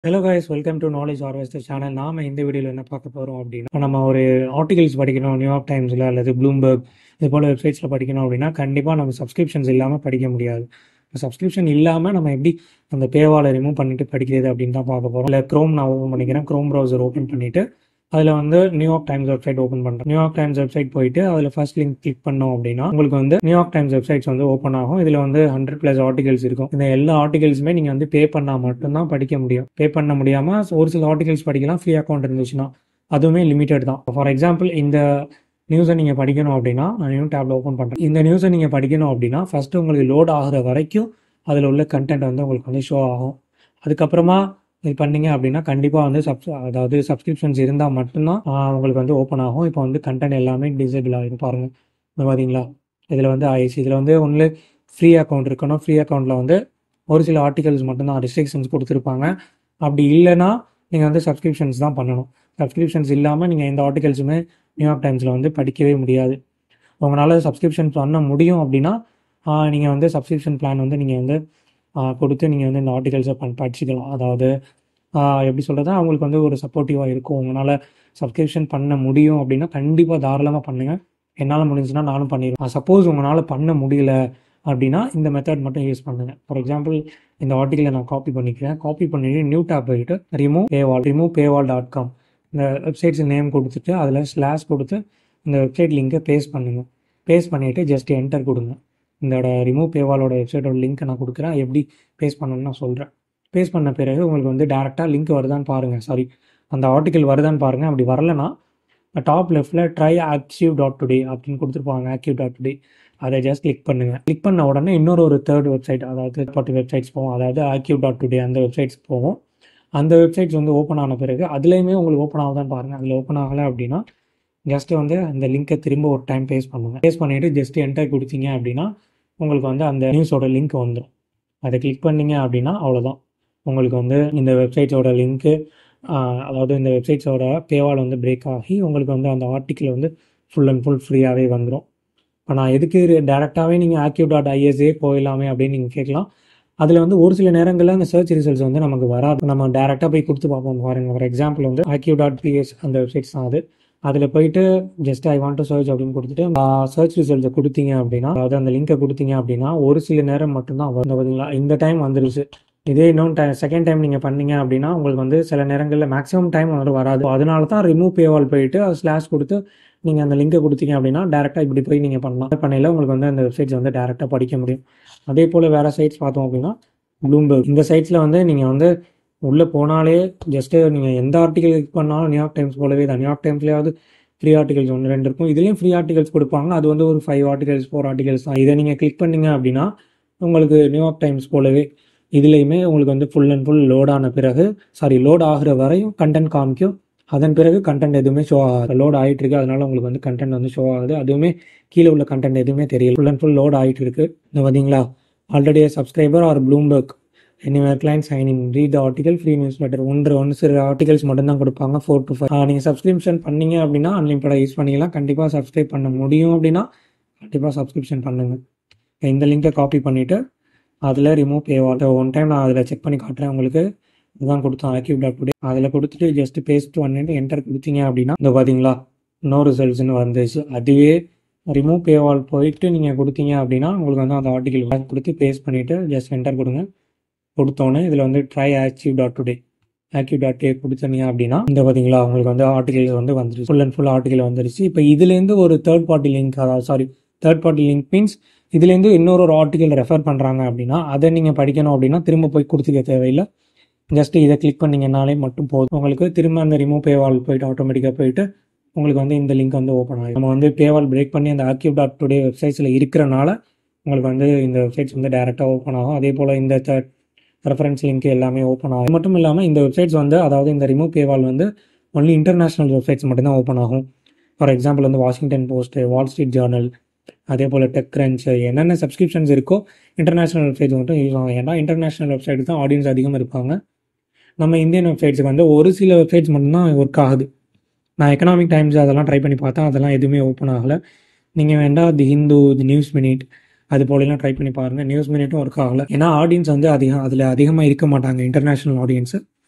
hello guys welcome to knowledge harvester channel நாம இந்த வீடியோவில் என்ன பார்க்க போகிறோம் அப்படின்னா நம்ம ஒரு ஆர்டிகல்ஸ் படிக்கணும் நியூயார்க் டைம்ஸில் அல்லது ப்ளூம்பர்க் இது போல் வெப்சைட்ஸில் படிக்கணும் அப்படின்னா கண்டிப்பாக நம்ம சப்ஸ்கிரிப்ஷன்ஸ் இல்லாமல் படிக்க முடியாது சப்ஸ்கிரிப்ஷன் இல்லாமல் நம்ம எப்படி அந்த பேவாலை ரிமூவ் பண்ணிட்டு படிக்கிறது அப்படின்னு தான் பார்க்க போகிறோம் இல்லை க்ரோம் நான் ஓப்பன் பண்ணிக்கிறேன் க்ரோம் ப்ரௌசர் ஓப்பன் பண்ணிவிட்டு அதில் வந்து நியூயார்க் டைம்ஸ் வெப்சைட் ஓப்பன் பண்ணுறேன் நியூயார்க் டைம்ஸ் வெப்சைட் போயிட்டு அதில் ஃபர்ஸ்ட் லிங்க் கிளிக் பண்ணோம் அப்படின்னா உங்களுக்கு வந்து நியூயார்க் டைம்ஸ் வெப்சைட்ஸ் வந்து ஓப்பன் ஆகும் இதில் வந்து ஹண்ட்ரட் ப்ளஸ் ஆர்டிகல்ஸ் இருக்கும் இந்த எல்லா ஆர்டிகல்ஸுமே நீங்கள் வந்து பே பண்ணால் மட்டும்தான் படிக்க முடியும் பே பண்ண முடியாமல் ஒரு சில ஆர்டிகல்ஸ் படிக்கலாம் ஃப்ரீ அக்கௌண்ட் இருந்துச்சுன்னா அதுவுமே லிமிட்டட் தான் ஃபார் எக்ஸாம்பிள் இந்த நியூஸை நீங்கள் படிக்கணும் அப்படின்னா நான் நியூ டேப்ல ஓப்பன் பண்ணுறேன் இந்த நியூஸை நீங்கள் படிக்கணும் அப்படின்னா ஃபர்ஸ்ட் உங்களுக்கு லோட் ஆகிற வரைக்கும் அதில் உள்ள கண்டென்ட் வந்து உங்களுக்கு வந்து ஷோ ஆகும் அதுக்கப்புறமா இது பண்ணீங்க அப்படின்னா கண்டிப்பாக வந்து சப்ஸ் அதாவது சப்ஸ்கிரிப்ஷன்ஸ் இருந்தால் மட்டும்தான் ஆஹ், உங்களுக்கு வந்து ஓப்பன் ஆகும் இப்போ வந்து கண்டென்ட் எல்லாமே டிசேபிள் ஆகிடும் பாருங்கள் இந்த பார்த்தீங்களா இதில் வந்து ஆயிடுச்சு இதில் வந்து ஒன்லி ஃப்ரீ அக்கௌண்ட் இருக்கணும் ஃப்ரீ அக்கௌண்ட்டில் வந்து ஒரு சில ஆர்டிகல்ஸ் மட்டும்தான் ரெஸ்ட்ரிக்ஷன்ஸ் கொடுத்துருப்பாங்க அப்படி இல்லைன்னா நீங்கள் வந்து சப்ஸ்கிரிப்ஷன்ஸ் தான் பண்ணணும் சப்ஸ்கிரிப்ஷன்ஸ் இல்லாமல் நீங்கள் எந்த ஆர்டிகல்ஸுமே நியூயார்க் டைம்ஸில் வந்து படிக்கவே முடியாது உங்களால் சப்ஸ்கிரிப்ஷன் பண்ண முடியும் அப்படின்னா நீங்கள் வந்து சப்ஸ்கிரிப்ஷன் பிளான் வந்து நீங்கள் வந்து ஆஹ், கொடுத்து நீங்கள் வந்து இந்த ஆர்டிகல்ஸை ப படிச்சுக்கலாம் அதாவது ஆஹ், எப்படி சொல்கிறது அவங்களுக்கு வந்து ஒரு சப்போர்ட்டிவாக இருக்கும் உங்களால் சப்ஸ்கிரிப்ஷன் பண்ண முடியும் அப்படின்னா கண்டிப்பாக தாராளமாக பண்ணுங்கள் என்னால் முடிஞ்சுன்னா நானும் பண்ணிடுவேன் சப்போஸ் உங்களால் பண்ண முடியல அப்படின்னா இந்த மெத்தட் மட்டும் யூஸ் பண்ணுங்கள் ஃபார் எக்ஸாம்பிள் இந்த ஆர்டிக்கலை நான் காப்பி பண்ணிக்கிறேன் காப்பி பண்ணிட்டு நியூ டேப் போயிட்டு remove paywall remove paywall dot com இந்த வெப்சைட்ஸ் நேம் கொடுத்துட்டு அதில் ஸ்லாஷ் கொடுத்து இந்த வெப்சைட் லிங்கை பேஸ்ட் பண்ணுங்கள் பேஸ்ட் பண்ணிவிட்டு ஜஸ்ட் என்டர் கொடுங்க இதோட ரிமூவ் பேவாலோட வெப்சைட்டோட லிங்க்கை நான் கொடுக்குறேன் எப்படி பேஸ்ட் பண்ணணும்னு நான் சொல்கிறேன் பேஸ்ட் பண்ண பிறகு உங்களுக்கு வந்து டேரெக்டாக லிங்க் வருதான்னு பாருங்கள் சாரி அந்த ஆர்டிக்கல் வருதான்னு பாருங்கள் அப்படி வரலனா டாப் லெஃப்ட்டில் ட்ரை ஆக்டிவ் டாட் டுடே அப்படின்னு கொடுத்துருப்பாங்க ஆக்டிவ் டாட் டுடே அதை ஜஸ்ட் கிளிக் பண்ணுங்கள் கிளிக் பண்ண உடனே இன்னொரு ஒரு தேர்ட் வெப்சைட் அதாவது தேர்ட் பார்ட்டி வெப்சைட்ஸ் போகும் அதாவது ஆக்டிவ் டாட் டுடே அந்த வெப்சைட்ஸ் போகும் அந்த வெப்சைட்ஸ் வந்து ஓப்பன் ஆன பிறகு அதுலேயுமே உங்களுக்கு ஓப்பன் ஆகுதான்னு பாருங்கள் அதில் ஓப்பன் ஆகலை அப்படின்னா ஜஸ்ட் வந்து அந்த லிங்கை திரும்ப ஒரு டைம் பேஸ் பண்ணுங்கள் பேஸ் பண்ணிவிட்டு ஜஸ்ட் என்டர் கொடுத்தீங்க அப்படின்னா உங்களுக்கு வந்து அந்த நியூஸோட லிங்க் வந்துடும் அதை கிளிக் பண்ணீங்க அப்படின்னா அவ்வளோதான் உங்களுக்கு வந்து இந்த வெப்சைட்ஸோட லிங்க்கு அதாவது இந்த வெப்சைட்ஸோட பேவால் வந்து பிரேக் ஆகி உங்களுக்கு வந்து அந்த ஆர்டிக்கிள் வந்து ஃபுல் அண்ட் ஃபுல் ஃப்ரீயாகவே வந்துடும் இப்போ நான் எதுக்கு டேரெக்டாகவே நீங்கள் ஆக்டிவ் டாட் ஐஎஸ்ஏ போயிடலாமே அப்படின்னு நீங்கள் கேட்கலாம் அதில் வந்து ஒரு சில நேரங்களில் அந்த சர்ச் ரிசல்ட்ஸ் வந்து நமக்கு வராது நம்ம டேரெக்டாக போய் கொடுத்து பார்ப்போம் பாருங்க ஃபார் எக்ஸாம்பிள் வந்து ஆக்டிவ் டாட் பிஎஸ் அந்த வெப்சைட்ஸ் தான் அது அதில் போயிட்டு just I want to search அப்படின்னு கொடுத்துட்டு சர்ச் ரிசல்ட்ஸை கொடுத்தீங்க அப்படின்னா அதாவது அந்த லிங்கை கொடுத்தீங்க அப்படின்னா ஒரு சில நேரம் மட்டும்தான் வரும் பார்த்தீங்களா இந்த டைம் வந்துருச்சு இதே இன்னொன்று டைம் செகண்ட் டைம் நீங்கள் பண்ணீங்க அப்படின்னா உங்களுக்கு வந்து சில நேரங்களில் மேக்ஸிமம் டைம் வந்து வராது அதனால தான் ரிமூவ் பேவால் போயிட்டு ஸ்லாஷ் கொடுத்து நீங்கள் அந்த லிங்கை கொடுத்தீங்க அப்படின்னா டேரெக்டாக இப்படி போய் நீங்கள் பண்ணலாம் பண்ணையில் உங்களுக்கு வந்து அந்த வெப்சைட்ஸ் வந்து டேரெக்டாக படிக்க முடியும் அதே போல் வேறு சைட்ஸ் பார்த்தோம் அப்படின்னா ப்ளூம்பர்க் இந்த சைட்ஸில் வந்து நீங்கள் வந்து உள்ளே போனாலே ஜஸ்ட்டு நீங்கள் எந்த ஆர்டிகல் கிளிக் பண்ணாலும் நியூயார்க் டைம்ஸ் போலவே தான் நியூயார்க் டைம்ஸ்லேயாவது ஃப்ரீ ஆர்டிகல்ஸ் ஒன்று ரெண்டு இருக்கும் இதுலேயும் ஃப்ரீ ஆர்டிகல்ஸ் கொடுப்பாங்க அது வந்து ஒரு ஃபைவ் ஆர்டிகல்ஸ் ஃபோர் ஆர்டிகல்ஸ் தான் இதை நீங்கள் கிளிக் பண்ணீங்க அப்படின்னா உங்களுக்கு நியூயார்க் டைம்ஸ் போலவே இதுலேயுமே உங்களுக்கு வந்து ஃபுல் அண்ட் ஃபுல் லோட் ஆன பிறகு சாரி லோட் ஆகுற வரையும் கண்டென்ட் காமிக்கும் அதன் பிறகு கண்டென்ட் எதுவுமே ஷோ ஆகாது லோட் ஆகிட்டு இருக்கு அதனால உங்களுக்கு வந்து கண்டென்ட் வந்து ஷோ ஆகுது அதுவுமே கீழே உள்ள கண்டென்ட் எதுவுமே தெரியல ஃபுல் அண்ட் ஃபுல் லோட் ஆகிட்டு இருக்கு இந்த பார்த்தீங்களா already subscriber or Bloomberg anywhere client sign in read article free newsletter ஒன்று ஒன்று சில ஆர்டிகல்ஸ் மட்டும்தான் கொடுப்பாங்க ஃபோர் டு ஃபைவ் நீங்கள் சப்ஸ்கிரிப்ஷன் பண்ணீங்க அப்படின்னா அன்லிமிட்டடாக யூஸ் பண்ணிக்கலாம் கண்டிப்பாக சப்ஸ்கிரைப் பண்ண முடியும் அப்படின்னா கண்டிப்பாக சப்ஸ்கிரிப்ஷன் பண்ணுங்க இந்த லிங்கை காப்பி பண்ணிவிட்டு அதில் ரிமூவ் பேவால் ஒன் டைம் நான் அதில் செக் பண்ணி காட்டுறேன் உங்களுக்கு இதுதான் கொடுத்தோம் ஆக்டிவ் டாட் டுடே அதில் கொடுத்துட்டு ஜஸ்ட் பேஸ்ட் பண்ணிட்டு என்டர் கொடுத்தீங்க அப்படின்னா இந்த பார்த்தீங்களா நோ ரிசல்ட்ஸ்னு வந்துச்சு அதுவே ரிமூவ் பேவால் போயிட்டு நீங்கள் கொடுத்தீங்க அப்படின்னா உங்களுக்கு வந்து அந்த ஆர்டிகல் கொடுத்து பேஸ்ட் பண்ணிவிட்டு ஜஸ்ட் என்டர் கொடுங்க கொடுத்தோன்னே இதில் வந்து try active dot today active dot day கொடுத்தீங்க அப்படின்னா இந்த பார்த்தீங்களா உங்களுக்கு வந்து ஆர்டிகல் வந்து வந்துருச்சு ஃபுல் அண்ட் ஃபுல் ஆர்டிகல் வந்துருச்சு இப்போ இதுலேருந்து ஒரு தேர்ட் பார்ட்டி லிங்க் அதாவது sorry third party link means இதுலேருந்து இன்னொரு ஒரு ஆர்டிகல் ரெஃபர் பண்ணுறாங்க அப்படின்னா அதை நீங்கள் படிக்கணும் அப்படின்னா திரும்ப போய் கொடுத்துக்க தேவையில்லை ஜஸ்ட் இதை கிளிக் பண்ணீங்கனாலே மட்டும் போதும் உங்களுக்கு திரும்ப அந்த ரிமூவ் பேவால் போயிட்டு ஆட்டோமேட்டிக்காக போயிட்டு உங்களுக்கு வந்து இந்த லிங்க் வந்து ஓப்பன் ஆகும் நம்ம வந்து பேவால் பிரேக் பண்ணி அந்த ஆக்டிவ் டாட் டுடே வெப்சைட்ஸில் இருக்கிறனால உங்களுக்கு வந்து இந்த வெப்சைட்ஸ் வந்து டேரெக்டாக ஓப்பன் ஆகும் அதே போல் இந்த தேர்ட் ரெஃபரன்ஸ் லிங்க் எல்லாமே ஓப்பன் ஆகும் அது மட்டும் இல்லாமல் இந்த வெப்சைட்ஸ் வந்து அதாவது இந்த ரிமூவ் பேவால் வந்து ஒன்லி இன்டர்நேஷ்னல் வெப்சைட்ஸ் மட்டும்தான் ஓப்பன் ஆகும் ஃபார் எக்ஸாம்பிள் வந்து Washington Post Wall Street Journal அதே போல் டெக் கிரன்ச் என்னென்ன சப்ஸ்கிரிப்ஷன்ஸ் இருக்கோ இன்டர்நேஷ்னல் வெப்சைட்ஸ் மட்டும் யூஸ் ஆகும் ஏன்னா இன்டர்நேஷ்னல் வெப்சைட் தான் ஆடியன்ஸ் அதிகமாக இருப்பாங்க நம்ம இந்தியன் வெப்சைட்ஸுக்கு வந்து ஒரு சில வெப்சைட்ஸ் மட்டும்தான் ஒர்க் ஆகுது நான் எக்கனாமிக் டைம்ஸ் அதெல்லாம் ட்ரை பண்ணி பார்த்தேன் அதெல்லாம் எதுவுமே ஓப்பன் ஆகலை நீங்கள் வேண்டாம் the Hindu the News Minute அது போலலாம் ட்ரை பண்ணி பாருங்கள் நியூஸ் மினிட்டும் ஒர்க் ஆகலை ஏன்னா ஆடியன்ஸ் வந்து அதிகம் அதில் அதிகமாக இருக்க மாட்டாங்க இன்டர்நேஷ்னல் ஆடியன்ஸு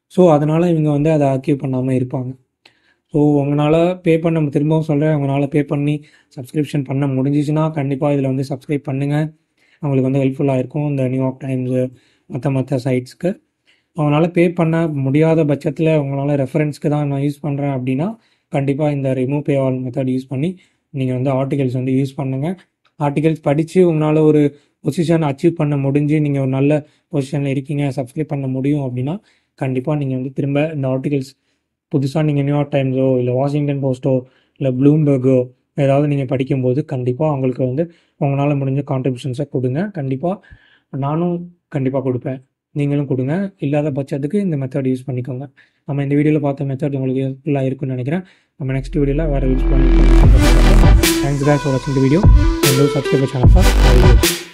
ஸோ அதனால் இவங்க வந்து அதை அச்சீவ் பண்ணாமல் இருப்பாங்க ஸோ உங்களால் பே பண்ண திரும்பவும் சொல்கிறேன் உங்களால் பே பண்ணி சப்ஸ்கிரிப்ஷன் பண்ண முடிஞ்சிச்சுன்னா கண்டிப்பாக இதில் வந்து சப்ஸ்கிரைப் பண்ணுங்கள் அவங்களுக்கு வந்து ஹெல்ப்ஃபுல்லாக இருக்கும் இந்த நியூயார்க் டைம்ஸு மற்ற மற்ற சைட்ஸ்க்கு அவங்களால பே பண்ண முடியாத பட்சத்தில் உங்களால் ரெஃபரன்ஸ்க்கு தான் நான் யூஸ் பண்ணுறேன் அப்படின்னா கண்டிப்பாக இந்த remove paywall method use பண்ணி நீங்கள் வந்து ஆர்டிகல்ஸ் வந்து யூஸ் பண்ணுங்கள் ஆர்டிகல்ஸ் படித்து உங்களால் ஒரு பொசிஷன் அச்சீவ் பண்ண முடிஞ்சு நீங்கள் ஒரு நல்ல பொசிஷனில் இருக்கீங்க சப்ஸ்கிரைப் பண்ண முடியும் அப்படின்னா கண்டிப்பாக நீங்கள் வந்து திரும்ப இந்த ஆர்டிகல்ஸ் புதுசாக நீங்கள் நியூயார்க் டைம்ஸோ இல்லை வாஷிங்டன் போஸ்ட்டோ இல்லை ப்ளூம்பர்கோ ஏதாவது நீங்கள் படிக்கும்போது கண்டிப்பாக அவங்களுக்கு வந்து உங்களால் முடிஞ்ச கான்ட்ரிபியூஷன்ஸை கொடுங்க கண்டிப்பாக நானும் கண்டிப்பாக கொடுப்பேன் நீங்களும் கொடுங்க இல்லாத பட்சத்துக்கு இந்த மெத்தட் யூஸ் பண்ணிக்கோங்க நம்ம இந்த வீடியோவில் பார்த்த மெத்தட் உங்களுக்கு யூஸ்ஃபுல்லாக இருக்குன்னு நினைக்கிறேன் நம்ம நெக்ஸ்ட் வீடியோவில் வேறு யூஸ் பண்ணி thanks guys for watching the video and do subscribe to channel for more videos